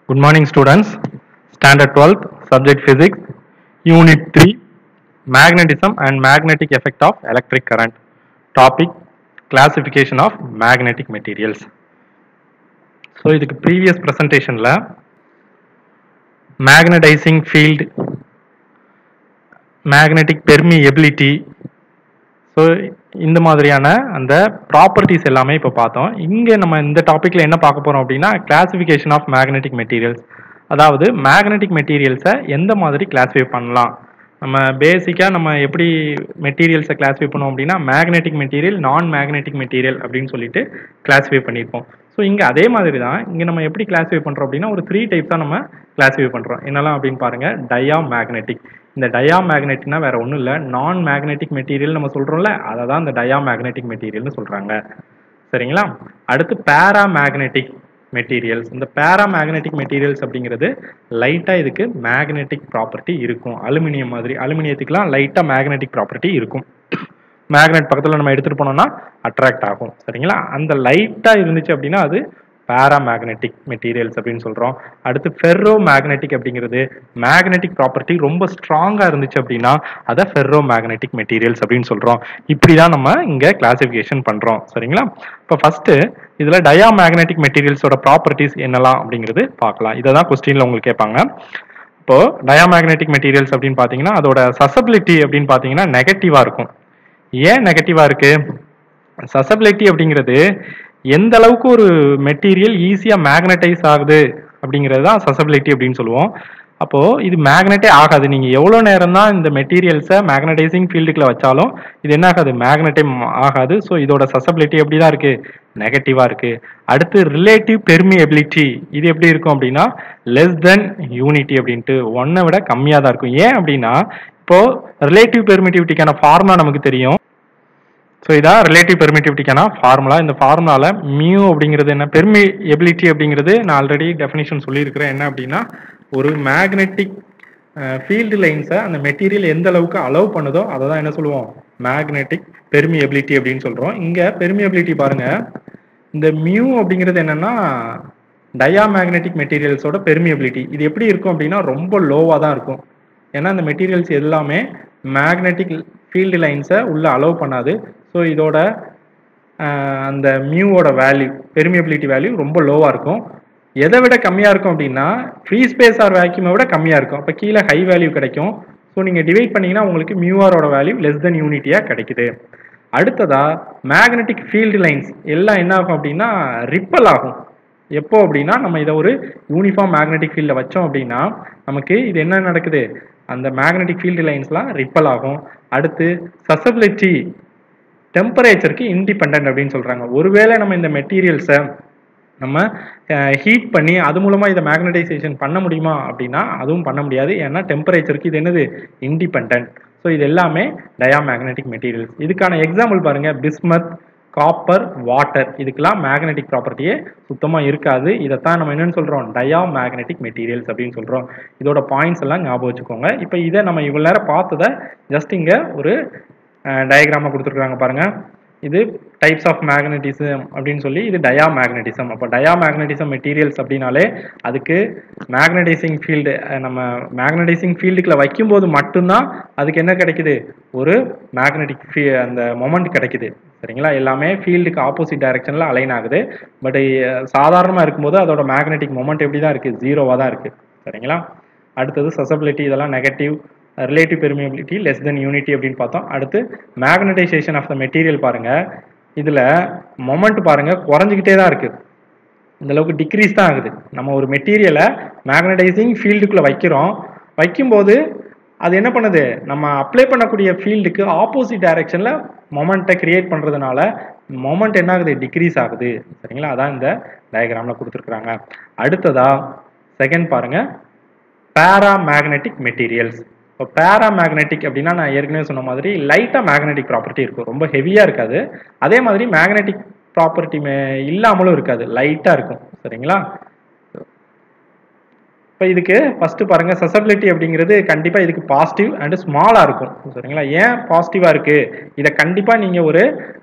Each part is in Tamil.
Good morning, students. Standard 12th, subject physics, unit 3, magnetism and magnetic effect of electric current. Topic classification of magnetic materials. So இதுக்கு ப்ரீவியஸ் ப்ரெசன்டேஷனில் magnetising field magnetic permeability so இந்த மாதிரியான அந்த ப்ராப்பர்ட்டிஸ் எல்லாமே இப்போ பார்த்தோம் இங்கே நம்ம இந்த டாப்பிக்கில் என்ன பார்க்க போகிறோம் அப்படின்னா கிளாசிஃபிகேஷன் ஆஃப் மேக்னெட்டிக் மெட்டீரியல்ஸ் அதாவது மேக்னெட்டிக் மெட்டீரியல்ஸை எந்த மாதிரி கிளாஸிஃபை பண்ணலாம் நம்ம பேசிக்காக நம்ம எப்படி மெட்டீரியல்ஸை கிளாஸிஃபை பண்ணுவோம் அப்படின்னா மேக்னெட்டிக் மெட்டீரியல் நான் மேக்னெட்டிக் மெட்டீரியல் அப்படின்னு சொல்லிட்டு கிளாஸிஃபை பண்ணியிருப்போம் ஸோ இங்கே அதே மாதிரி தான் இங்கே நம்ம எப்படி கிளாஸிஃபை பண்ணுறோம் அப்படின்னா ஒரு த்ரீ டைப்ஸாக நம்ம கிளாஸிஃபை பண்ணுறோம் என்னெல்லாம் அப்படின்னு பாருங்கள் டயா மேக்னெட்டிக் இந்த டயா மேக்னெட்னா வேற ஒன்றும் இல்லை நான் மேக்னெட்டிக் மெட்டீரியல் நம்ம சொல்கிறோம்ல அதை தான் இந்த டயா மேக்னெட்டிக் மெட்டீரியல்னு சொல்கிறாங்க சரிங்களா அடுத்து பேரா மேக்னெட்டிக் மெட்டீரியல்ஸ் இந்த பேரா மேக்னெட்டிக் மெட்டீரியல்ஸ் அப்படிங்கிறது லைட்டாக இதுக்கு மேக்னெட்டிக் ப்ராப்பர்ட்டி இருக்கும் அலுமினியம் மாதிரி அலுமினியத்துக்குலாம் லைட்டாக மேக்னெட்டிக் ப்ராப்பர்ட்டி இருக்கும் மேக்னெட் பக்கத்தில் நம்ம எடுத்துகிட்டு போனோம்னா அட்ராக்ட் ஆகும் சரிங்களா அந்த லைட்டாக இருந்துச்சு அப்படின்னா அது பேரா மேக்னெட்டிக் மெட்டீரியல்ஸ் அப்படின்னு சொல்கிறோம் அடுத்து ஃபெர்ரோ மேக்னெட்டிக் அப்படிங்கிறது மேக்னெட்டிக் ப்ராப்பர்ட்டி ரொம்ப ஸ்ட்ராங்காக இருந்துச்சு அப்படின்னா அதை ஃபெர்ரோ மேக்னெட்டிக் மெட்டீரியல்ஸ் அப்படின்னு சொல்கிறோம் இப்படி தான் நம்ம இங்கே கிளாசிஃபிகேஷன் பண்ணுறோம் சரிங்களா இப்போ ஃபஸ்ட்டு இதில் டயா மேக்னெட்டிக் மெட்டீரியல்ஸோட ப்ராப்பர்ட்டிஸ் என்னலாம் அப்படிங்கிறது பார்க்கலாம் இதை தான் கொஸ்டினில் உங்களுக்கு கேட்பாங்க இப்போ டயாமேக்னெட்டிக் மெட்டீரியல்ஸ் அப்படின்னு பார்த்தீங்கன்னா அதோட சசபிலிட்டி அப்படின்னு பார்த்தீங்கன்னா நெகட்டிவாக இருக்கும் ஏன் நெகட்டிவாக இருக்கு சசபிலிட்டி அப்படிங்கிறது எந்த அளவுக்கு ஒரு மெட்டீரியல் ஈஸியாக மேக்னடைஸ் ஆகுது அப்படிங்கிறது தான் சசபிலிட்டி அப்படின்னு சொல்லுவோம் அப்போ இது மேக்னெட்டே ஆகாது நீங்க எவ்வளவு நேரம் தான் இந்த மெட்டீரியல்ஸை மேக்னடைசிங் ஃபீல்டுக்குள்ள வச்சாலும் இது என்ன ஆகாது மேக்னெட்டே ஆகாது ஸோ இதோட சசபிலிட்டி எப்படி தான் இருக்கு நெகட்டிவா இருக்கு அடுத்து ரிலேட்டிவ் பெர்மியபிலிட்டி இது எப்படி இருக்கும் அப்படின்னா லெஸ் தென் யூனிட்டி அப்படின்ட்டு ஒன்னை விட கம்மியாக தான் இருக்கும் ஏன் அப்படின்னா இப்போ ரிலேட்டிவ் பெர்மிட்டிவிட்டிக்கான ஃபார்முலா நமக்கு தெரியும் ஸோ இதான் ரிலேட்டிவ் பெர்மிட்டிவிட்டிக்கான ஃபார்முலா இந்த ஃபார்முலால மியூ அப்படிங்கிறது என்ன பெர்மி எபிலிட்டி அப்படிங்கிறது நான் ஆல்ரெடி டெஃபினிஷன் சொல்லியிருக்கிறேன் என்ன அப்படின்னா ஒரு மேக்னெட்டிக் ஃபீல்டு லைன்ஸை அந்த மெட்டீரியல் எந்த அளவுக்கு அலோவ் பண்ணுதோ அதை தான் என்ன சொல்லுவோம் மேக்னெட்டிக் பெர்மியபிலிட்டி அப்படின்னு சொல்கிறோம் இங்கே பெர்மியபிலிட்டி பாருங்க இந்த மியூ அப்படிங்கிறது என்னன்னா டயா மேக்னெட்டிக் மெட்டீரியல்ஸோட பெர்மியபிலிட்டி இது எப்படி இருக்கும் அப்படின்னா ரொம்ப லோவாக தான் இருக்கும் ஏன்னா இந்த மெட்டீரியல்ஸ் எல்லாமே மேக்னெட்டிக் ஃபீல்டு லைன்ஸை உள்ள அலோவ் பண்ணாது ஸோ இதோட அந்த மியூவோட வேல்யூ பெர்மியபிலிட்டி வேல்யூ ரொம்ப லோவாக இருக்கும் எதை விட கம்மியாக இருக்கும் அப்படின்னா ஃப்ரீ ஸ்பேஸ் ஆர் வேக்யூமை விட கம்மியாக இருக்கும் அப்போ கீழே ஹை வேல்யூ கிடைக்கும் ஸோ நீங்கள் டிவைட் பண்ணீங்கன்னா உங்களுக்கு மியூஆரோட வேல்யூ லெஸ் தென் யூனிட்டியாக கிடைக்குது அடுத்ததா மேக்னெட்டிக் ஃபீல்டு லைன்ஸ் எல்லாம் என்ன ஆகும் அப்படின்னா ரிப்பல் ஆகும் எப்போ அப்படின்னா நம்ம இதை ஒரு யூனிஃபார்ம் மேக்னெட்டிக் ஃபீல்டில் வச்சோம் அப்படின்னா நமக்கு இது என்ன நடக்குது அந்த மேக்னெட்டிக் ஃபீல்டு லைன்ஸ்லாம் ரிப்பல் ஆகும் அடுத்து சசபிலிட்டி டெம்பரேச்சருக்கு இண்டிபெண்ட் அப்படின்னு சொல்கிறாங்க ஒருவேளை நம்ம இந்த மெட்டீரியல்ஸை நம்ம ஹீட் பண்ணி அது மூலமாக இதை மேக்னடைசேஷன் பண்ண முடியுமா அப்படின்னா அதுவும் பண்ண முடியாது ஏன்னா டெம்பரேச்சருக்கு இது என்னது இண்டிபெண்ட் ஸோ இது எல்லாமே டயா மேக்னெட்டிக் மெட்டீரியல்ஸ் இதுக்கான எக்ஸாம்பிள் பாருங்க பிஸ்மத் காப்பர் வாட்டர் இதுக்கெல்லாம் மேக்னெட்டிக் ப்ராப்பர்ட்டியே சுத்தமாக இருக்காது இதைத்தான் நம்ம என்னன்னு சொல்கிறோம் டயா மேக்னெட்டிக் மெட்டீரியல்ஸ் அப்படின்னு சொல்கிறோம் இதோட பாயிண்ட்ஸ் எல்லாம் ஞாபகம் வச்சுக்கோங்க இப்போ இதை நம்ம இவ்வளோ நேரம் பார்த்ததை ஜஸ்ட் இங்கே ஒரு டயக்ராமை கொடுத்துருக்காங்க பாருங்கள் இது டைப்ஸ் ஆஃப் மேக்னட்டிசம் அப்படின்னு சொல்லி இது டயா மேக்னட்டிசம் அப்போ டயா மேக்னட்டிசம் மெட்டீரியல்ஸ் அப்படின்னாலே அதுக்கு மேக்னடைசிங் ஃபீல்டு நம்ம மேக்னடைசிங் ஃபீல்டுக்குள்ள வைக்கும்போது மட்டும்தான் அதுக்கு என்ன கிடைக்குது ஒரு மேக்னெட்டிக் ஃபீ அந்த மொமெண்ட் கிடைக்குது சரிங்களா எல்லாமே ஃபீல்டுக்கு ஆப்போசிட் டைரக்ஷனில் அலைன் ஆகுது பட் சாதாரணமாக இருக்கும்போது அதோட மேக்னெட்டிக் மொமெண்ட் எப்படி தான் இருக்குது ஜீரோவாக தான் இருக்குது சரிங்களா அடுத்தது சசபிலிட்டி இதெல்லாம் negative relative permeability less than unity அப்படின்னு பார்த்தோம் அடுத்து மேக்னடைசேஷன் ஆஃப் த மெட்டீரியல் பாருங்க இதில் மொமெண்ட் பாருங்க குறைஞ்சிக்கிட்டே தான் இருக்கு இந்த அளவுக்கு டிக்ரீஸ் தான் ஆகுது நம்ம ஒரு மெட்டீரியலை மேக்னடைசிங் ஃபீல்டுக்குள்ளே வைக்கிறோம் வைக்கும்போது அது என்ன பண்ணுது நம்ம அப்ளை பண்ணக்கூடிய ஃபீல்டுக்கு ஆப்போசிட் டைரக்ஷனில் மொமெண்ட்டை கிரியேட் பண்ணுறதுனால மொமெண்ட் என்ன ஆகுது டிக்ரீஸ் ஆகுது சரிங்களா அதான் இந்த டயக்ராமில் கொடுத்துருக்குறாங்க அடுத்ததா செகண்ட் பாருங்க பேரா மேக்னெட்டிக் மெட்டீரியல்ஸ் இப்போ பேரா மேக்னெட்டிக் அப்படின்னா நான் ஏற்கனவே சொன்ன மாதிரி லைட்டாக மேக்னெட்டிக் ப்ராப்பர்ட்டி இருக்கும் ரொம்ப ஹெவியாக இருக்காது அதே மாதிரி மேக்னெட்டிக் ப்ராப்பர்ட்டி இல்லாமலும் இருக்காது லைட்டாக இருக்கும் சரிங்களா இப்போ இதுக்கு ஃபர்ஸ்ட் பாருங்க சசபிலிட்டி அப்படிங்கிறது கண்டிப்பா இதுக்கு பாசிட்டிவ் அண்ட் ஸ்மாலா இருக்கும் சரிங்களா ஏன் பாசிட்டிவா இருக்கு இதை கண்டிப்பா நீங்க ஒரு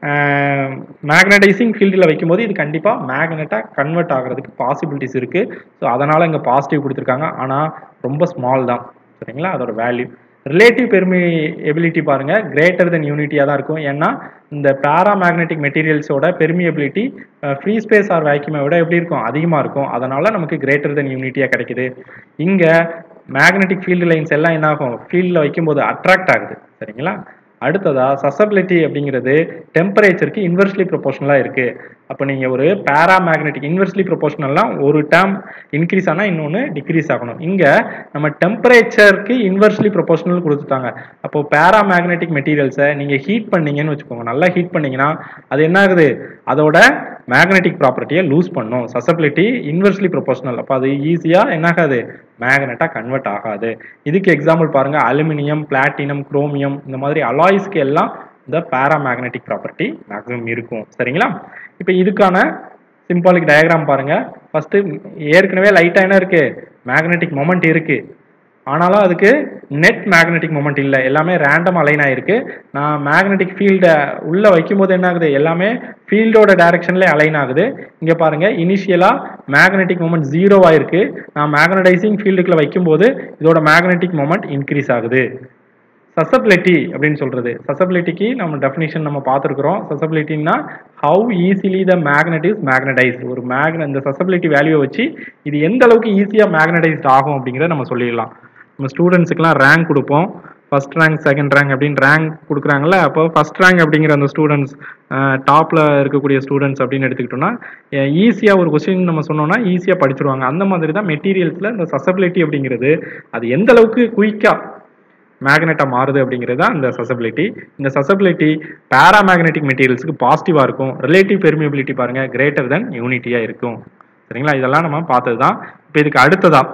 மேக்னடைசிங் ஃபீல்டில் வைக்கும்போது இது கண்டிப்பா மேக்னெட்டா கன்வெர்ட் ஆகிறதுக்கு பாசிபிலிட்டிஸ் இருக்கு ஸோ அதனால இங்க பாசிட்டிவ் கொடுத்துருக்காங்க ஆனா ரொம்ப ஸ்மால் தான் சரிங்களா அதோட வேல்யூ ரிலேட்டிவ் பெர்மியபிலிட்டி பாருங்க கிரேட்டர் தென் யூனிட்டியாக தான் இருக்கும் ஏன்னா இந்த பேராமேக்னெட்டிக் மெட்டீரியல்ஸோட பெர்மியபிலிட்டி ஃப்ரீ ஸ்பேஸ் ஆர் வேக்யூமை விட எப்படி இருக்கும் அதிகமாக இருக்கும் அதனால நமக்கு கிரேட்டர் தென் யூனிட்டியாக கிடைக்குது இங்கே மேக்னெட்டிக் ஃபீல்டு லைன்ஸ் எல்லாம் என்ன ஆகும் ஃபீல்டில் வைக்கும்போது அட்ராக்ட் ஆகுது சரிங்களா அடுத்ததா சசபிலிட்டி அப்படிங்கிறது டெம்பரேச்சருக்கு இன்வெர்ஸ்லி ப்ரொபோஷனலாக இருக்கு அப்போ நீங்கள் ஒரு பேராமேக்னெட்டிக் இன்வெர்ஸ்லி ப்ரொபோஷனல்னா ஒரு டேம் இன்க்ரீஸ் ஆனால் இன்னொன்று டிக்ரீஸ் ஆகணும் இங்கே நம்ம டெம்பரேச்சருக்கு இன்வெர்ஸ்லி ப்ரொபோஷனல் கொடுத்துட்டாங்க அப்போ பேராமேக்னெட்டிக் மெட்டீரியல்ஸை நீங்கள் ஹீட் பண்ணீங்கன்னு வச்சுக்கோங்க நல்லா ஹீட் பண்ணீங்கன்னா அது என்ன ஆகுது அதோட மேக்னெட்டிக் ப்ராப்பர்ட்டியை லூஸ் பண்ணும் சசபிலிட்டி இன்வெர்ஸ்லி ப்ரொபோஷனல் அப்போ அது ஈஸியாக என்ன ஆகாது மேக்னெட்டாக கன்வெர்ட் ஆகாது இதுக்கு எக்ஸாம்பிள் பாருங்க அலுமினியம் பிளாட்டினம் குரோமியம் இந்த மாதிரி அலாய்ஸ்க்கு எல்லாம் இந்த பேராமேக்னெட்டிக் ப்ராப்பர்ட்டி மேக்ஸிமம் இருக்கும் சரிங்களா இப்போ இதுக்கான சிம்பாலிக் டயக்ராம் பாருங்க ஃபர்ஸ்ட் ஏற்கனவே லைட்டா என்ன இருக்கு மேக்னெட்டிக் மொமெண்ட் இருக்கு ஆனாலும் அதுக்கு நெட் மேக்னெட்டிக் மொமெண்ட் இல்லை எல்லாமே ரேண்டம் அலைன் ஆயிருக்கு நான் மேக்னெட்டிக் ஃபீல்டை உள்ள வைக்கும்போது என்ன ஆகுது எல்லாமே ஃபீல்டோட டைரக்ஷன்ல அலைன் ஆகுது இங்க பாருங்க இனிஷியலா மேக்னெட்டிக் மொமெண்ட் ஜீரோவா இருக்கு நான் மேக்னடைசிங் ஃபீல்டுக்குள்ள வைக்கும்போது இதோட மேக்னெட்டிக் மொமெண்ட் இன்க்ரீஸ் ஆகுது சசபிலிட்டி அப்படின்னு சொல்றது சசபிலிட்டிக்கு நம்ம டெஃபினிஷன் நம்ம பார்த்துருக்குறோம் சசபிலிட்டின்னா how easily the magnet is magnetise ஒரு மேக்ன இந்த சசபிலிட்டி வேல்யூவை வச்சு இது எந்த அளவுக்கு ஈஸியாக மேக்னடைஸ்ட் ஆகும் அப்படிங்கிறத நம்ம சொல்லிடலாம் நம்ம ஸ்டூடெண்ட்ஸுக்குலாம் ரேங்க் கொடுப்போம் ஃபர்ஸ்ட் ரேங்க் செகண்ட் ரேங்க் அப்படின்னு ரேங்க் கொடுக்குறாங்கல்ல அப்போ ஃபர்ஸ்ட் ரேங்க் அப்படிங்கிற அந்த ஸ்டூடெண்ட்ஸ் டாப்பில் இருக்கக்கூடிய ஸ்டூடெண்ட்ஸ் அப்படின்னு எடுத்துக்கிட்டோம்னா ஈஸியாக ஒரு கொஸ்டின் நம்ம சொன்னோம்னா ஈஸியாக படிச்சிருவாங்க அந்த மாதிரி தான் மெட்டீரியல்ஸில் இந்த சசபிலிட்டி அப்படிங்கிறது அது எந்த அளவுக்கு குயிக்காக மேக்னெட்டாக மாறுது அப்படிங்கிறது தான் இந்த சசபிலிட்டி இந்த சசபிலிட்டி பேராமேக்னெட்டிக் மெட்டீரியல்ஸுக்கு பாசிட்டிவாக இருக்கும் ரிலேட்டிவ் பெர்மியபிலிட்டி பாருங்க கிரேட்டர் தென் யூனிட்டியாக இருக்கும் சரிங்களா இதெல்லாம் நம்ம பார்த்தது தான் இப்போ இதுக்கு அடுத்ததா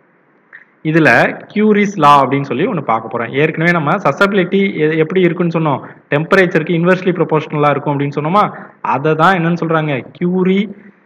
இதுல கியூரிஸ் லா அப்படின்னு சொல்லி ஒன்று பார்க்க போறோம் ஏற்கனவே நம்ம சசபிலிட்டி எப்படி இருக்குன்னு சொன்னோம் டெம்பரேச்சருக்கு இன்வெர்ஸ்லி ப்ரொபோஷனலா இருக்கும் அப்படின்னு சொன்னோமா அதை தான் என்னன்னு சொல்றாங்க கியூரி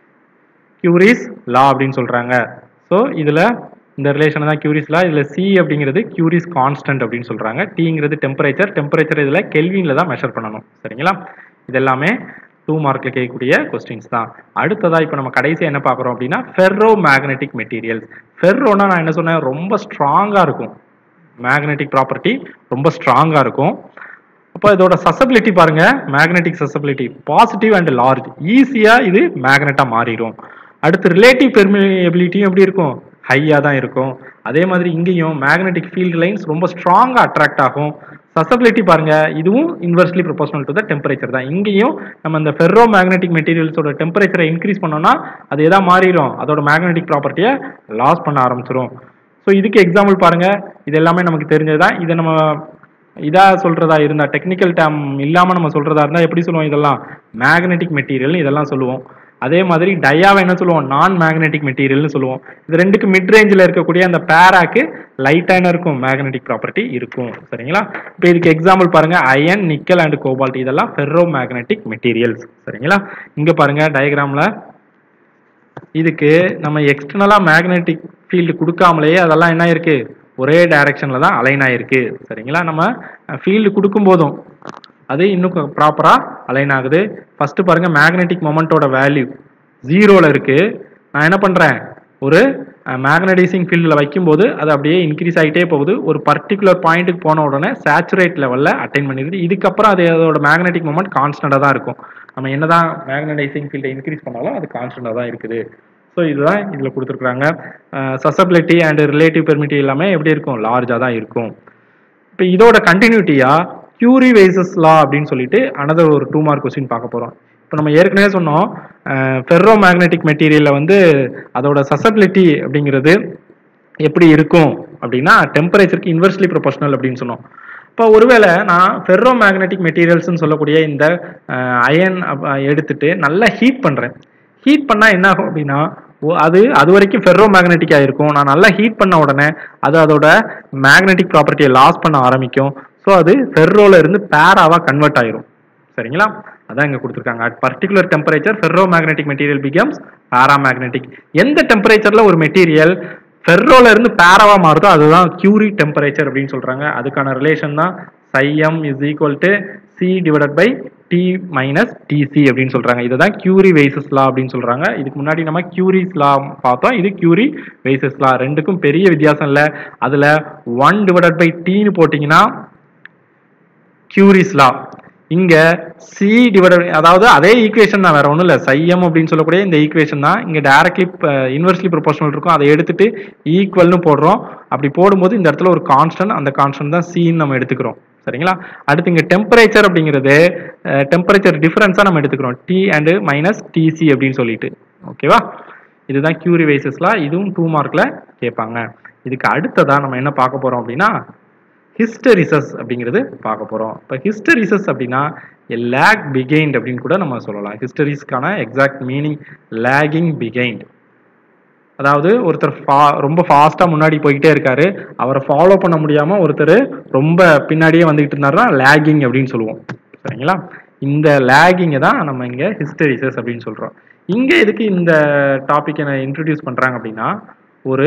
கியூரிஸ் லா அப்படின்னு சொல்றாங்க ஸோ இதுல இந்த ரிலேஷன் தான் கியூரிஸ் லா இதுல சி அப்படிங்கிறது கியூரிஸ் கான்ஸ்டன்ட் அப்படின்னு சொல்றாங்க டிங்கிறது டெம்பரேச்சர் டெம்பரேச்சர் இதுல கெல்வின்ல தான் மெஷர் பண்ணணும் சரிங்களா இது எல்லாமே டூ மார்க்ல கேட்கக்கூடிய கொஸ்டின்ஸ் தான் அடுத்ததா இப்போ நம்ம கடைசியா என்ன பார்க்குறோம் அப்படின்னா ஃபெர்ரோ மேக்னெட்டிக் மெட்டீரியல்ஸ் ஃபெர்ரோனா நான் என்ன சொன்னேன் ரொம்ப ஸ்ட்ராங்கா இருக்கும் மேக்னெட்டிக் ப்ராப்பர்ட்டி ரொம்ப ஸ்ட்ராங்கா இருக்கும் அப்போ இதோட சசபிலிட்டி பாருங்க magnetic susceptibility positive and large ஈஸியா இது மேக்னெட்டா மாறிடும் அடுத்து ரிலேட்டிவ் பெர்மியபிலிட்டியும் எப்படி இருக்கும் ஹையா தான் இருக்கும் அதே மாதிரி இங்கேயும் மேக்னெட்டிக் ஃபீல்ட் லைன்ஸ் ரொம்ப ஸ்ட்ராங்கா அட்ராக்ட் ஆகும் சசபிலிட்டி பாருங்க இதுவும் inversely proportional to the temperature தான் இங்கேயும் நம்ம இந்த ஃபெர்ரோ மேக்னெட்டிக் மெட்டீரியல்ஸோட டெம்பரேச்சரை இன்க்ரீஸ் பண்ணோம்னா அது எதா மாறிடும் அதோட மேக்னெட்டிக் ப்ராப்பர்ட்டியை லாஸ் பண்ண ஆரம்பிச்சிரும் ஸோ இதுக்கு எக்ஸாம்பிள் பாருங்க இது எல்லாமே நமக்கு தெரிஞ்சதுதான் இதை நம்ம இதா சொல்றதா இருந்தா டெக்னிக்கல் டேம் இல்லாம நம்ம சொல்றதா இருந்தா எப்படி சொல்லுவோம் இதெல்லாம் மேக்னெட்டிக் மெட்டீரியல் இதெல்லாம் சொல்லுவோம் அதே மாதிரி டயாவை என்ன சொல்லுவோம் நான் மேக்னெட்டிக் மெட்டீரியல்னு சொல்லுவோம் இது ரெண்டுக்கு மிட் ரேஞ்சில் இருக்கக்கூடிய அந்த பேராக்கு லைட்டா என்ன இருக்கும் மேக்னெட்டிக் ப்ராப்பர்ட்டி இருக்கும் சரிங்களா இப்போ இதுக்கு எக்ஸாம்பிள் பாருங்க அயன் நிக்கல் அண்ட் கோபால்ட் இதெல்லாம் ஃபெர்ரோ மேக்னெட்டிக் மெட்டீரியல்ஸ் சரிங்களா இங்க பாருங்க டயக்ராம்ல இதுக்கு நம்ம எக்ஸ்டர்னலா மேக்னெட்டிக் ஃபீல்டு கொடுக்காமலேயே அதெல்லாம் என்ன இருக்கு ஒரே டைரக்ஷன்ல தான் அலைன் ஆயிருக்கு சரிங்களா நம்ம ஃபீல்டு கொடுக்கும் போதும் அது இன்னும் ப்ராப்பரா அலைன் ஆகுது ஃபர்ஸ்ட் பாருங்க மேக்னெட்டிக் மொமெண்டோட வேல்யூ ஜீரோல இருக்கு நான் என்ன பண்றேன் ஒரு மேக்னடைசிங் ஃபீல்டில் வைக்கும்போது அது அப்படியே இன்க்ரீஸ் ஆகிட்டே போகுது ஒரு பர்டிகுலர் பாயிண்ட்டுக்கு போன உடனே சேச்சுரேட் லெவலில் அட்டைன் பண்ணிடுது இதுக்கப்புறம் அது அதோட மேக்னெட்டிக் மொமெண்ட் கான்ஸ்டண்டாக தான் இருக்கும் நம்ம என்னதான் மேக்னடைசிங் ஃபீல்டை இன்க்ரீஸ் பண்ணாலும் அது கான்ஸ்டண்டாக தான் இருக்குது ஸோ இதுதான் இதில் கொடுத்துருக்குறாங்க சசபிலிட்டி அண்ட் ரிலேட்டிவ் பெர்மிட்டி எல்லாமே எப்படி இருக்கும் லார்ஜாக தான் இருக்கும் இப்போ இதோட கண்டினியூட்டியா கியூரி வைசஸ் லா அப்படின்னு சொல்லிட்டு அனதர் ஒரு டூ மார்க் கொஸ்டின் பார்க்க போகிறோம் இப்போ நம்ம ஏற்கனவே சொன்னோம் ஃபெர்ரோ மேக்னெட்டிக் மெட்டீரியலில் வந்து அதோட சசபிலிட்டி அப்படிங்கிறது எப்படி இருக்கும் அப்படின்னா டெம்பரேச்சருக்கு இன்வெர்ஸ்லி ப்ரொபோஷனல் அப்படின்னு சொன்னோம் இப்போ ஒருவேளை நான் ஃபெர்ரோ மேக்னெட்டிக் மெட்டீரியல்ஸ்னு சொல்லக்கூடிய இந்த அயன் எடுத்துட்டு நல்லா ஹீட் பண்ணுறேன் ஹீட் பண்ணால் என்ன ஆகும் அப்படின்னா அது அது வரைக்கும் ஃபெர்ரோ மேக்னெட்டிக்காக இருக்கும் நான் நல்லா ஹீட் பண்ண உடனே அது அதோட மேக்னெட்டிக் ப்ராப்பர்ட்டியை லாஸ் பண்ண ஆரம்பிக்கும் ஸோ அது ஃபெர்ரோல இருந்து பேராவா கன்வெர்ட் ஆயிரும் சரிங்களா அதான் இங்க கொடுத்துருக்காங்க at particular temperature ferromagnetic material becomes paramagnetic எந்த டெம்பரேச்சர்ல ஒரு மெட்டீரியல் ஃபெர்ரோல இருந்து பேராவா மாறுதோ அதுதான் கியூரி டெம்பரேச்சர் அப்படின்னு சொல்றாங்க அதுக்கான ரிலேஷன் தான் சைஎம் is equal to C divided by T minus TC அப்படின்னு சொல்றாங்க இதுதான் கியூரி வெய்சஸ் லா அப்படின்னு சொல்றாங்க இதுக்கு முன்னாடி நம்ம கியூரிஸ் லா பார்த்தோம் இது கியூரி வெய்சஸ் லா ரெண்டுக்கும் பெரிய வித்தியாசம் இல்லை அதுல ஒன் டிவைடட் பை டீன்னு போட்டீங்கன்னா கியூரிஸ் லா இங்க சி டிவைடட் அதாவது அதே ஈக்குவேஷன் தான் வேற ஒன்றும் இல்லை சைஎம் அப்படின்னு சொல்லக்கூடிய இந்த ஈக்குவேஷன் தான் இங்க டைரக்ட்லி இன்வெர்ஸ்லி ப்ரொபோஷனல் இருக்கும் அதை எடுத்துட்டு ஈக்குவல்னு போடுறோம் அப்படி போடும்போது இந்த இடத்துல ஒரு கான்ஸ்டன்ட் அந்த கான்ஸ்டன்ட் தான் சின்னு நம்ம எடுத்துக்கிறோம் சரிங்களா அடுத்து இங்க டெம்பரேச்சர் அப்படிங்கிறது டெம்பரேச்சர் டிஃபரன்ஸா நம்ம எடுத்துக்கிறோம் டி அண்ட் மைனஸ் டிசி அப்படின்னு சொல்லிட்டு ஓகேவா இதுதான் கியூரி வைசஸ்ல இதுவும் டூ மார்க்ல கேட்பாங்க இதுக்கு அடுத்ததா நம்ம என்ன பார்க்க போறோம் அப்படின்னா ஹிஸ்டரிசஸ் அப்படிங்கிறது பார்க்க போறோம் இப்போ ஹிஸ்டரிசஸ் அப்படின்னா லேக் பிகைண்ட் அப்படின்னு கூட நம்ம சொல்லலாம் ஹிஸ்டரிஸ்க்கான எக்ஸாக்ட் மீனிங் லேகிங் பிகைண்ட் அதாவது ஒருத்தர் fa- ரொம்ப ஃபாஸ்டா முன்னாடி போய்கிட்டே இருக்காரு அவரை ஃபாலோ பண்ண முடியாம ஒருத்தர் ரொம்ப பின்னாடியே வந்துகிட்டு இருந்தாருன்னா லேகிங் அப்படின்னு சொல்லுவோம் சரிங்களா இந்த லேகிங்கை தான் நம்ம இங்க ஹிஸ்டரிசஸ் அப்படின்னு சொல்றோம் இங்க எதுக்கு இந்த டாபிக்கை இன்ட்ரடியூஸ் பண்றாங்க அப்படின்னா ஒரு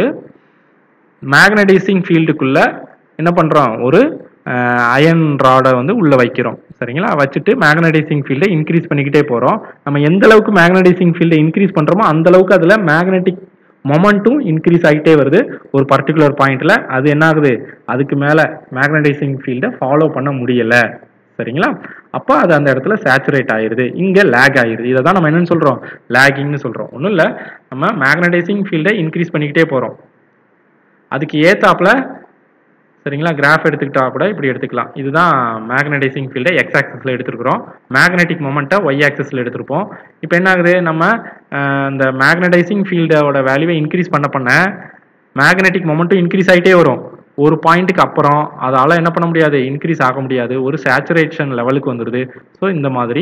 மேக்னடைசிங் ஃபீல்டுக்குள்ள என்ன பண்றோம் ஒரு அயன் ராடை வந்து உள்ள வைக்கிறோம் சரிங்களா வச்சுட்டு மேக்னடைசிங் ஃபீல்டை இன்க்ரீஸ் பண்ணிக்கிட்டே போறோம் நம்ம எந்த அளவுக்கு மேக்னடைசிங் ஃபீல்டை இன்க்ரீஸ் பண்றோமோ அந்த அளவுக்கு அதுல மேக்னெட்டிக் மொமெண்ட்டும் இன்க்ரீஸ் ஆகிட்டே வருது ஒரு பர்டிகுலர் பாயிண்ட்ல அது என்ன ஆகுது அதுக்கு மேல மேக்னடைசிங் ஃபீல்டை ஃபாலோ பண்ண முடியல சரிங்களா அப்போ அது அந்த இடத்துல சேச்சுரேட் ஆயிருது இங்க லேக் ஆயிருது இதை தான் நம்ம என்னன்னு சொல்றோம் லேகிங்னு சொல்றோம் ஒன்றும் இல்லை நம்ம மேக்னடைசிங் ஃபீல்டை இன்க்ரீஸ் பண்ணிக்கிட்டே போறோம் அதுக்கு ஏத்தாப்புல சரிங்களா கிராஃப் எடுத்துக்கிட்டா கூட இப்படி எடுத்துக்கலாம் இதுதான் மேக்னடைசிங் ஃபீல்டை எக்ஸ் ஆக்சஸ்ல எடுத்துருக்கிறோம் மேக்னெட்டிக் மொமெண்ட்டை ஒய் ஆக்சஸ்ல எடுத்திருப்போம் இப்போ என்ன ஆகுது நம்ம அஹ், இந்த மேக்னடைசிங் ஃபீல்டோட வேல்யூவை இன்க்ரீஸ் பண்ண பண்ண மேக்னெட்டிக் மொமெண்ட்டும் இன்க்ரீஸ் ஆகிட்டே வரும் ஒரு பாயிண்ட்டுக்கு அப்புறம் அதால என்ன பண்ண முடியாது இன்க்ரீஸ் ஆக முடியாது ஒரு சேச்சுரேஷன் லெவலுக்கு வந்துடுது ஸோ இந்த மாதிரி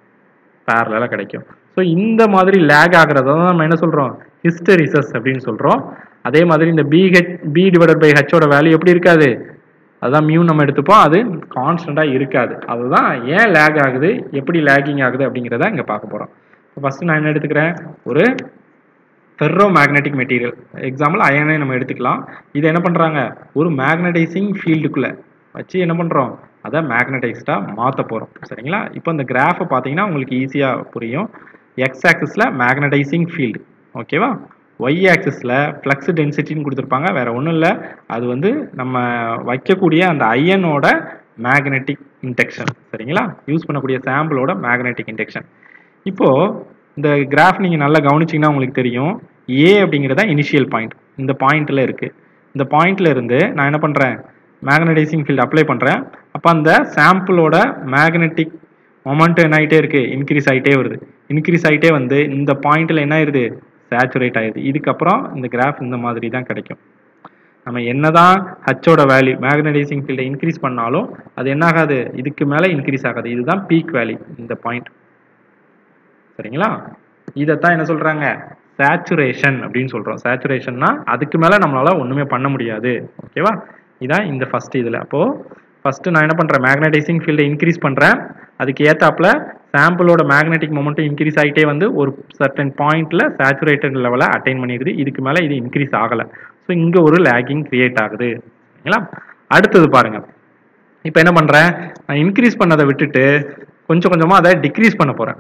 பேரலாக கிடைக்கும் ஸோ இந்த மாதிரி லேக் ஆகுறத தான் நம்ம என்ன சொல்றோம் ஹிஸ்டரிசஸ் அப்படின்னு சொல்றோம் அதே மாதிரி இந்த பிஹெச் பி டிவைடட் பை ஹெச்சோட வேல்யூ எப்படி இருக்காது அதுதான் மியூ நம்ம எடுத்துப்போம் அது கான்ஸ்டண்டா இருக்காது அதுதான் ஏன் லேக் ஆகுது எப்படி லேகிங் ஆகுது அப்படிங்கிறத இங்க பார்க்க போறோம் ஃபர்ஸ்ட் நான் என்ன எடுத்துக்கிறேன் ஒரு ஃபெர்ரோ மேக்னெட்டிக் மெட்டீரியல் எக்ஸாம்பிள் அயனை நம்ம எடுத்துக்கலாம் இது என்ன பண்றாங்க ஒரு மேக்னடைசிங் ஃபீல்டுக்குள்ள வச்சு என்ன பண்றோம் அதை மேக்னடைஸ்டா மாத்த போறோம் சரிங்களா இப்போ இந்த கிராஃபை பார்த்தீங்கன்னா உங்களுக்கு ஈஸியா புரியும் எக்ஸ் ஆக்சிஸ்ல மேக்னடைசிங் ஃபீல்டு ஓகேவா ஒய் ஆக்சிஸ்ல ஃப்ளக்ஸ் டென்சிட்டின்னு கொடுத்துருப்பாங்க வேற ஒன்றும் இல்லை அது வந்து நம்ம வைக்கக்கூடிய அந்த அயனோட மேக்னெட்டிக் இன்டெக்ஷன் சரிங்களா யூஸ் பண்ணக்கூடிய சாம்பிளோட மேக்னெட்டிக் இன்டெக்ஷன் இப்போ இந்த கிராஃப் நீங்க நல்லா கவனிச்சீங்கன்னா உங்களுக்கு தெரியும் ஏ அப்படிங்கிறதா இனிஷியல் பாயிண்ட் இந்த பாயிண்ட்ல இருக்கு இந்த பாயிண்ட்ல இருந்து நான் என்ன பண்றேன் மேக்னடைசிங் ஃபீல்டு அப்ளை பண்றேன் அப்போ அந்த சாம்பிளோட மேக்னெட்டிக் மொமெண்ட் என்ன ஆகிட்டே இருக்கு இன்க்ரீஸ் ஆகிட்டே வருது இன்க்ரீஸ் ஆகிட்டே வந்து இந்த பாயிண்ட்ல என்ன ஆயிருது சேச்சுரேட் ஆயிருது இதுக்கப்புறம் இந்த கிராஃப் இந்த மாதிரி தான் கிடைக்கும் நம்ம என்னதான் ஹச்சோட வேல்யூ மேக்னடைசிங் ஃபீல்டை இன்க்ரீஸ் பண்ணாலும் அது என்ன ஆகாது இதுக்கு மேல இன்க்ரீஸ் ஆகாது இதுதான் பீக் வேல்யூ இந்த பாயிண்ட் சரிங்களா இதைத்தான் என்ன சொல்றாங்க சேச்சுரேஷன் அப்படின்னு சொல்றோம் சேச்சுரேஷன்னா அதுக்கு மேல நம்மளால ஒண்ணுமே பண்ண முடியாது ஓகேவா இதான் இந்த ஃபர்ஸ்ட் இதுல அப்போ ஃபர்ஸ்ட் நான் என்ன பண்றேன் மேக்னடைசிங் ஃபீல்டை இன்க்ரீஸ் பண்றேன் அதுக்கு ஏத்தாப்புல சாம்பிளோட மேக்னெட்டிக் மொமெண்ட்டும் இன்க்ரீஸ் ஆகிட்டே வந்து ஒரு சர்டன் பாயிண்ட்ல சேச்சுரேட்டட் லெவலை அட்டைன் பண்ணிடுது இதுக்கு மேல இது இன்க்ரீஸ் ஆகல ஸோ இங்க ஒரு லேகிங் கிரியேட் ஆகுது சரிங்களா அடுத்தது பாருங்க இப்போ என்ன பண்றேன் நான் இன்க்ரீஸ் பண்ணதை விட்டுட்டு கொஞ்சம் கொஞ்சமா அதை டிக்ரீஸ் பண்ண போறேன்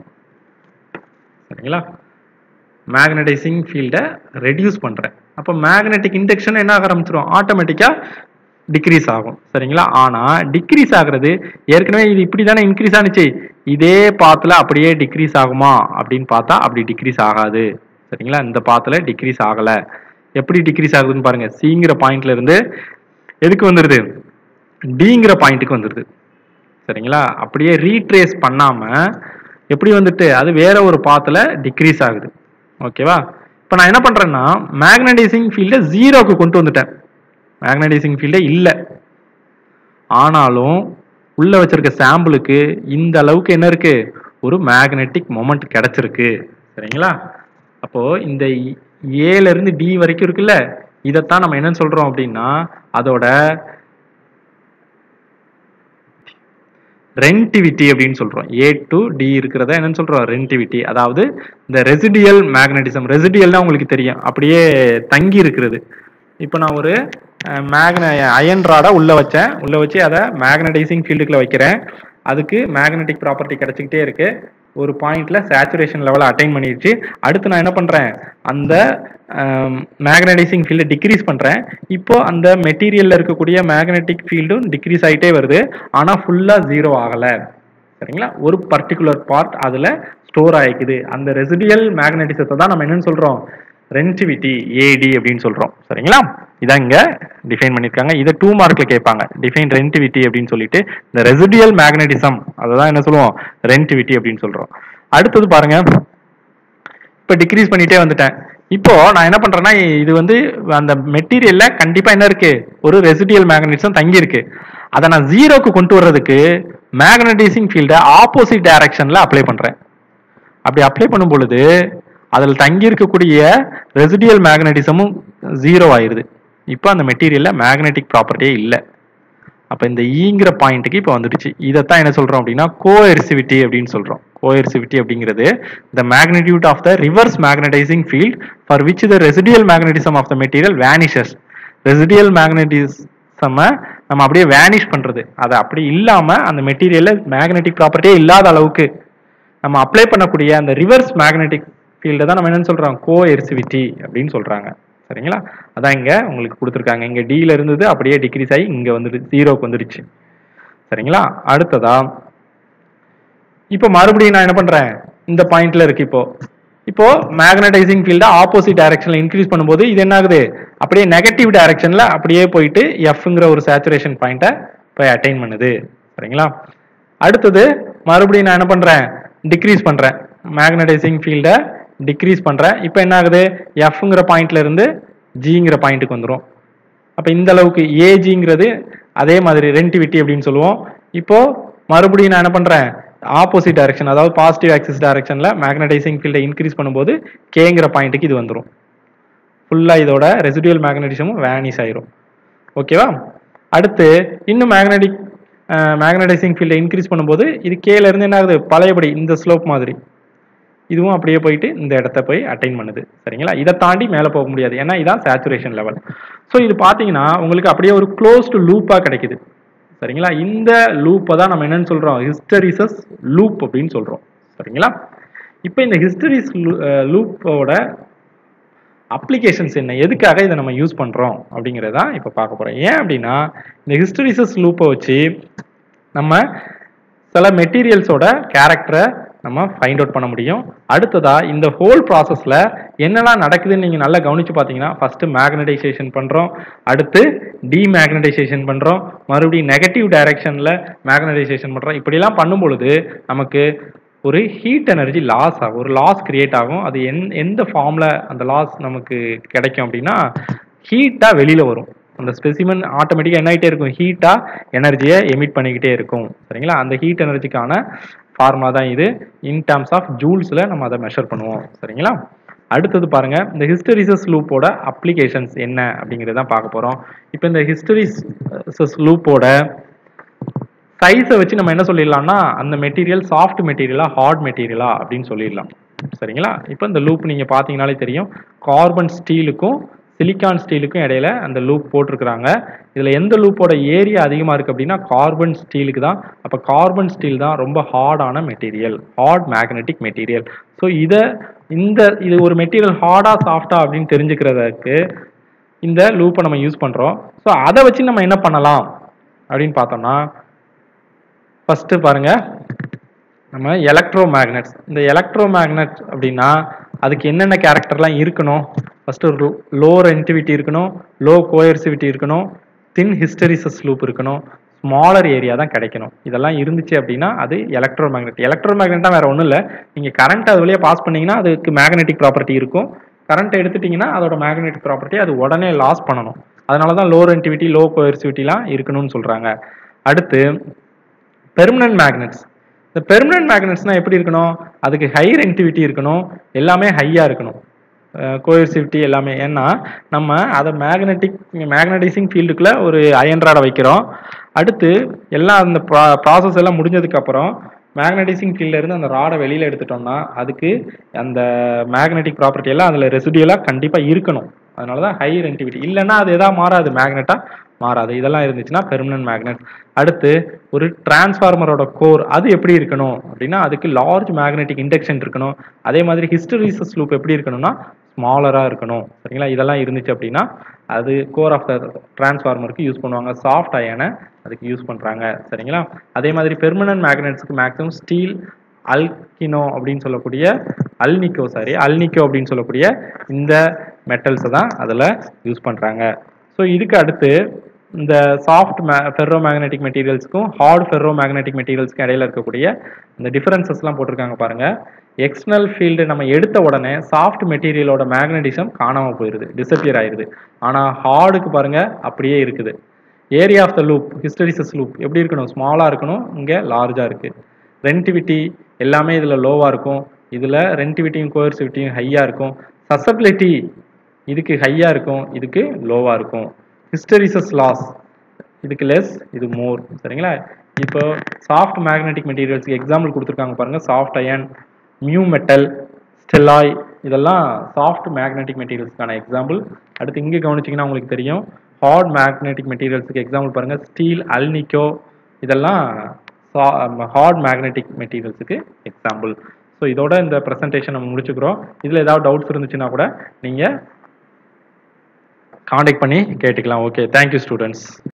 சரிங்களா மேக்னடைசிங் ஃபீல்டை ரெடியூஸ் பண்றேன் அப்போ மேக்னெட்டிக் இண்டக்ஷன் என்ன ஆக ஆரம்பிச்சிடும் ஆட்டோமேட்டிக்கா டிக்ரீஸ் ஆகும் சரிங்களா ஆனா டிக்ரீஸ் ஆகுறது ஏற்கனவே இது இப்படி தானே இன்க்ரீஸ் ஆனிச்சு இதே பாத்துல அப்படியே டிக்ரீஸ் ஆகுமா அப்படின்னு பார்த்தா அப்படி டிக்ரீஸ் ஆகாது சரிங்களா இந்த பாத்துல டிக்ரீஸ் ஆகல எப்படி டிக்ரீஸ் ஆகுதுன்னு பாருங்க சிங்கிற பாயிண்ட்ல இருந்து எதுக்கு வந்துருது டிங்கிற பாயிண்ட்டுக்கு வந்துருது சரிங்களா அப்படியே ரீட்ரேஸ் பண்ணாம எப்படி வந்துட்டு அது வேற ஒரு பாத்துல டிக்ரீஸ் ஆகுது ஓகேவா இப்போ நான் என்ன பண்றேன்னா மேக்னடைசிங் ஃபீல்டை ஜீரோக்கு கொண்டு வந்துட்டேன் மேக்னடைசிங் ஃபீல்டே இல்லை ஆனாலும் உள்ள வச்சிருக்க சாம்பிளுக்கு இந்த அளவுக்கு என்ன இருக்கு ஒரு மேக்னெட்டிக் மொமெண்ட் கிடைச்சிருக்கு சரிங்களா அப்போ இந்த ஏல இருந்து டி வரைக்கும் இருக்குல்ல இதைத்தான் நம்ம என்ன சொல்றோம் அப்படின்னா அதோட ரென்டிவிட்டி அப்படின்னு சொல்றோம் ஏ டு டி இருக்கிறத என்னன்னு சொல்றோம் ரென்டிவிட்டி அதாவது இந்த ரெசிடியல் மேக்னட்டிசம் ரெசிடியல்னா உங்களுக்கு தெரியும் அப்படியே தங்கி இருக்கிறது இப்போ நான் ஒரு மேக்ன அயன் ராடை உள்ளே வச்சேன் உள்ளே வச்சு அதை மேக்னடைசிங் ஃபீல்டுக்குள்ள வைக்கிறேன் அதுக்கு மேக்னெட்டிக் ப்ராப்பர்ட்டி கிடச்சிக்கிட்டே இருக்கு ஒரு பாயிண்ட்ல சேச்சுரேஷன் லெவலை அட்டைன் பண்ணிடுச்சு அடுத்து நான் என்ன பண்ணுறேன் அந்த மேக்னடைசிங் ஃபீல்டை டிக்ரீஸ் பண்ணுறேன் இப்போ அந்த மெட்டீரியலில் இருக்கக்கூடிய மேக்னெட்டிக் ஃபீல்டும் டிக்ரீஸ் ஆகிட்டே வருது ஆனால் ஃபுல்லாக ஜீரோ ஆகலை சரிங்களா ஒரு பர்டிகுலர் பார்ட் அதில் ஸ்டோர் ஆகிக்குது அந்த ரெசிடியல் மேக்னட்டிசத்தை தான் நம்ம என்னன்னு சொல்கிறோம் ரென்டிவிட்டி ஏடி அப்படின்னு சொல்கிறோம் சரிங்களா இதான் இங்கே டிஃபைன் பண்ணியிருக்காங்க இதை டூ மார்க்கில் கேட்பாங்க டிஃபைன் ரென்டிவிட்டி அப்படின்னு சொல்லிட்டு இந்த ரெசிடியல் மேக்னட்டிசம் அதை தான் என்ன சொல்லுவோம் ரென்டிவிட்டி அப்படின்னு சொல்கிறோம் அடுத்தது பாருங்க இப்போ டிக்ரீஸ் பண்ணிட்டே வந்துட்டேன் இப்போ நான் என்ன பண்றேன்னா இது வந்து அந்த மெட்டீரியல்ல கண்டிப்பா என்ன இருக்கு ஒரு ரெசிடியல் மேக்னட்டிசம் தங்கி இருக்கு அதை நான் ஜீரோக்கு கொண்டு வர்றதுக்கு மேக்னடைசிங் ஃபீல்டை ஆப்போசிட் டைரக்ஷன்ல அப்ளை பண்றேன் அப்படி அப்ளை பண்ணும் பொழுது அதில் தங்கி இருக்கக்கூடிய ரெசிடியல் மேக்னட்டிசமும் ஜீரோ ஆயிருது இப்போ அந்த மெட்டீரியல்ல மேக்னெட்டிக் ப்ராப்பர்ட்டியே இல்லை அப்போ இந்த ஈங்கிற பாயிண்ட்டுக்கு இப்போ வந்துடுச்சு இதைத்தான் என்ன சொல்றோம் அப்படின்னா கோஎர்சிவிட்டி அப்படின்னு சொல்றோம் கோஎர்சிவிட்டி அப்படிங்கிறது the magnitude of the reverse magnetising field for which the residual magnetism of the material vanishes residual magnetism நம்ம அப்படியே வேனிஷ் பண்றது அது அப்படி இல்லாம அந்த மெட்டீரியல்ல மேக்னெட்டிக் ப்ராப்பர்ட்டியே இல்லாத அளவுக்கு நம்ம அப்ளை பண்ணக்கூடிய அந்த ரிவர்ஸ் மேக்னெட்டிக் ஃபீல்டை தான் நம்ம என்னன்னு சொல்றோம் கோஎர்சிவிட்டி அப்படின்னு சொல்றாங்க சரிங்களா அதான் இங்க உங்களுக்கு கொடுத்துருக்காங்க இங்க டில இருந்தது அப்படியே டிக்ரீஸ் ஆகி இங்க வந்துட்டு ஜீரோக்கு வந்துடுச்சு சரிங்களா அடுத்ததா இப்போ மறுபடியும் நான் என்ன பண்றேன் இந்த பாயிண்ட்ல இருக்கு இப்போ இப்போ மேக்னடைசிங் ஃபீல்டை ஆப்போசிட் டைரக்ஷன்ல இன்க்ரீஸ் பண்ணும்போது இது என்ன ஆகுது அப்படியே நெகட்டிவ் டைரக்ஷன்ல அப்படியே போயிட்டு எஃப்ங்கிற ஒரு சேச்சுரேஷன் பாயிண்ட்டை போய் அட்டைன் பண்ணுது சரிங்களா அடுத்தது மறுபடியும் நான் என்ன பண்றேன் டிக்ரீஸ் பண்றேன் மேக்னடைசிங் ஃபீல்டை டிக்ரீஸ் பண்றேன் இப்போ என்ன ஆகுது எஃப்ங்கிற பாயிண்ட்ல இருந்து ஜிங்கிற பாயிண்ட்டுக்கு வந்துடும் அப்போ இந்த அளவுக்கு ஏஜிங்கிறது அதே மாதிரி ரென்டிவிட்டி அப்படின்னு சொல்லுவோம் இப்போ மறுபடியும் நான் என்ன பண்றேன் ஆப்போசிட் டைரக்ஷன் அதாவது பாசிட்டிவ் ஆக்சிஸ் டைரக்ஷன்ல மேக்னடைசிங் ஃபீல்டை இன்க்ரீஸ் பண்ணும்போது கேங்கிற பாயிண்ட்டுக்கு இது வந்துடும் ஃபுல்லா இதோட ரெசிடுவல் மேக்னட்டிசமும் வேனிஸ் ஆயிரும் ஓகேவா அடுத்து இன்னும் மேக்னெட்டிக் மேக்னடைசிங் ஃபீல்டை இன்க்ரீஸ் பண்ணும்போது இது கேல இருந்து என்ன ஆகுது பழையபடி இந்த ஸ்லோப் மாதிரி இதுவும் அப்படியே போயிட்டு இந்த இடத்த போய் அட்டைன் பண்ணுது சரிங்களா இதை தாண்டி மேலே போக முடியாது ஏன்னா இதான் சேச்சுரேஷன் லெவல் ஸோ இது பார்த்தீங்கன்னா உங்களுக்கு அப்படியே ஒரு க்ளோஸ்டு லூப்பாக கிடைக்குது சரிங்களா இந்த லூப்பை தான் நம்ம என்னன்னு சொல்றோம் ஹிஸ்டரிசஸ் லூப் அப்படின்னு சொல்றோம் சரிங்களா இப்போ இந்த ஹிஸ்டரிஸ் லூப்போட அப்ளிகேஷன்ஸ் என்ன எதுக்காக இதை நம்ம யூஸ் பண்றோம் அப்படிங்கிறத இப்போ பார்க்க போறோம் ஏன் அப்படின்னா இந்த ஹிஸ்டரிசஸ் லூப்பை வச்சு நம்ம சில மெட்டீரியல்ஸோட கேரக்டரை நம்ம ஃபைண்ட் அவுட் பண்ண முடியும் அடுத்ததா இந்த ஹோல் ப்ராசஸ்ல என்னெல்லாம் நடக்குதுன்னு நீங்க நல்லா கவனிச்சு பார்த்தீங்கன்னா ஃபர்ஸ்ட் மேக்னடைசேஷன் பண்றோம் அடுத்து டிமேக்னடைசேஷன் பண்றோம் மறுபடியும் நெகட்டிவ் டைரக்ஷன்ல மேக்னடைசேஷன் பண்றோம் இப்படிலாம் பண்ணும் பொழுது நமக்கு ஒரு ஹீட் எனர்ஜி லாஸ் ஆகும் ஒரு லாஸ் கிரியேட் ஆகும் அது எந் எந்த ஃபார்ம்ல அந்த லாஸ் நமக்கு கிடைக்கும் அப்படின்னா ஹீட்டா வெளியில வரும் அந்த ஸ்பெசிமன் ஆட்டோமேட்டிக்காக என்ன ஆகிட்டே இருக்கும் ஹீட்டா எனர்ஜியை எமிட் பண்ணிக்கிட்டே இருக்கும் சரிங்களா அந்த ஹீட் எனர்ஜிக்கான ஃபார்முலா தான் இது இன் டர்ம்ஸ் ஆஃப் ஜூல்ஸில் நம்ம அதை மெஷர் பண்ணுவோம் சரிங்களா அடுத்தது பாருங்க இந்த ஹிஸ்டரிசஸ் லூப்போட அப்ளிகேஷன்ஸ் என்ன அப்படிங்கிறது தான் பார்க்க போகிறோம் இப்போ இந்த ஹிஸ்டரிசஸ் லூப்போட சைஸை வச்சு நம்ம என்ன சொல்லிடலாம்னா அந்த மெட்டீரியல் சாஃப்ட் மெட்டீரியலா ஹார்ட் மெட்டீரியலா அப்படின்னு சொல்லிடலாம் சரிங்களா இப்போ இந்த லூப் நீங்கள் பார்த்தீங்கனாலே தெரியும் கார்பன் ஸ்டீலுக்கும் சிலிக்கான் ஸ்டீலுக்கும் இடையில அந்த லூப் போட்டிருக்கிறாங்க இதில் எந்த லூப்போட ஏரியா அதிகமாக இருக்குது அப்படின்னா கார்பன் ஸ்டீலுக்கு தான் அப்போ கார்பன் ஸ்டீல் தான் ரொம்ப ஹார்டான material hard magnetic material so இதை இந்த இது ஒரு மெட்டீரியல் ஹார்டா சாஃப்டா அப்படின்னு தெரிஞ்சுக்கிறதுக்கு இந்த லூப்பை நம்ம யூஸ் பண்ணுறோம் ஸோ அதை வச்சு நம்ம என்ன பண்ணலாம் அப்படின்னு பார்த்தோம்னா ஃபர்ஸ்ட் பாருங்க நம்ம எலக்ட்ரோ மேக்னெட்ஸ் இந்த எலக்ட்ரோ மேக்னெட் அப்படின்னா அதுக்கு என்னென்ன கேரக்டர்லாம் இருக்கணும் ஃபர்ஸ்ட் ஒரு லோ ரென்டிவிட்டி இருக்கணும் லோ கோயர்சிவிட்டி இருக்கணும் தின் ஹிஸ்டரிசஸ் லூப் இருக்கணும் ஸ்மாலர் ஏரியா தான் கிடைக்கணும் இதெல்லாம் இருந்துச்சு அப்படின்னா அது எலக்ட்ரோ மேக்னெட் எலக்ட்ரோ மேக்னெட்னா வேற ஒன்றும் இல்லை நீங்கள் கரண்ட் அது வழியாக பாஸ் பண்ணீங்கன்னா அதுக்கு மேக்னெட்டிக் ப்ராப்பர்ட்டி இருக்கும் கரண்ட் எடுத்துட்டீங்கன்னா அதோட மேக்னெட்டிக் ப்ராப்பர்ட்டி அது உடனே லாஸ் பண்ணணும் அதனால தான் லோ ரென்டிவிட்டி லோ கோயர்சிவிட்டிலாம் இருக்கணும்னு சொல்கிறாங்க அடுத்து பெர்மனன்ட் மேக்னெட்ஸ் இந்த பெர்மனன்ட் மேக்னெட்ஸ்னால் எப்படி இருக்கணும் அதுக்கு ஹை ரென்டிவிட்டி இருக்கணும் எல்லாமே ஹையாக இருக்கணும் கோயர்சிவிட்டி எல்லாமே ஏன்னா நம்ம அதை மேக்னெட்டிக் மேக்னடைசிங் ஃபீல்டுக்குள்ள ஒரு அயன் ராடை வைக்கிறோம் அடுத்து எல்லாம் அந்த ப்ராசஸ் எல்லாம் முடிஞ்சதுக்கு அப்புறம் மேக்னடைசிங் ஃபீல்ட்ல இருந்து அந்த ராடை வெளியில எடுத்துட்டோம்னா அதுக்கு அந்த மேக்னெட்டிக் ப்ராப்பர்ட்டி எல்லாம் அதுல ரெசிடியலா கண்டிப்பா இருக்கணும் அதனால தான் ஹை ரென்டிவிட்டி இல்லைன்னா அது எதா மாறாது மேக்னெட்டா மாறாது இதெல்லாம் இருந்துச்சுன்னா பெர்மனன்ட் மேக்னெட் அடுத்து ஒரு டிரான்ஸ்ஃபார்மரோட கோர் அது எப்படி இருக்கணும் அப்படின்னா அதுக்கு லார்ஜ் மேக்னெட்டிக் இண்டக்ஷன் இருக்கணும் அதே மாதிரி ஹிஸ்டரிசஸ் லூப் எப்படி இருக்கணும்னா ஸ்மாலராக இருக்கணும் சரிங்களா இதெல்லாம் இருந்துச்சு அப்படின்னா அது கோர் ஆஃப் த டிரான்ஸ்ஃபார்மருக்கு யூஸ் பண்ணுவாங்க சாஃப்ட் அயனை அதுக்கு யூஸ் பண்ணுறாங்க சரிங்களா அதே மாதிரி பெர்மனன்ட் மேக்னெட்ஸ்க்கு மேக்ஸிமம் ஸ்டீல் அல்கினோ அப்படின்னு சொல்லக்கூடிய அல்னிக்கோ சாரி அல்னிக்கோ அப்படின்னு சொல்லக்கூடிய இந்த மெட்டல்ஸை தான் அதில் யூஸ் பண்ணுறாங்க ஸோ இதுக்கு அடுத்து இந்த சாஃப்ட் மே ஃபெர்ரோ மேக்னெட்டிக் மெட்டீரியல்ஸ்க்கும் ஹார்ட் ஃபெர்ரோ மேக்னெட்டிக் மெட்டீரியல்ஸ்க்கும் இடையில இருக்கக்கூடிய இந்த டிஃபரன்சஸ்லாம் போட்டிருக்காங்க பாருங்க எக்ஸ்டர்னல் ஃபீல்டு நம்ம எடுத்த உடனே சாஃப்ட் மெட்டீரியலோட மேக்னடிசம் காணாமல் போயிடுது டிசப்பியர் ஆயிடுது ஆனால் ஹார்டுக்கு பாருங்க அப்படியே இருக்குது area of the loop hysteresis loop எப்படி இருக்கணும் ஸ்மாலாக இருக்கணும் இங்கே லார்ஜாக இருக்குது ரென்டிவிட்டி எல்லாமே இதில் லோவாக இருக்கும் இதில் ரென்டிவிட்டியும் கோர்சிவிட்டியும் ஹையாக இருக்கும் சசபிலிட்டி இதுக்கு ஹையாக இருக்கும் இதுக்கு லோவாக இருக்கும் ஹிஸ்டரிசஸ் லாஸ் இதுக்கு லெஸ் இது மோர் சரிங்களா இப்போ சாஃப்ட் மேக்னெட்டிக் மெட்டீரியல்ஸ்க்கு எக்ஸாம்பிள் கொடுத்துருக்காங்க பாருங்க soft iron mu metal stalloy இதெல்லாம் சாஃப்ட் மேக்னெட்டிக் மெட்டீரியல்ஸ்க்கான எக்ஸாம்பிள் அடுத்து இங்கே கவனிச்சிங்கன்னா உங்களுக்கு தெரியும் ஹார்ட் மேக்னெட்டிக் மெட்டீரியல்ஸுக்கு எக்ஸாம்பிள் பாருங்க ஸ்டீல் அல்னிக்கோ இதெல்லாம் ஹார்ட் மேக்னெட்டிக் மெட்டீரியல்ஸுக்கு எக்ஸாம்பிள் ஸோ இதோட இந்த ப்ரெசன்டேஷன் நம்ம முடிச்சுக்கிறோம் இதில் ஏதாவது டவுட்ஸ் இருந்துச்சுன்னா கூட நீங்கள் காண்டாக்ட் பண்ணி கேட்டுக்கலாம் ஓகே தேங்க்யூ ஸ்டூடெண்ட்ஸ்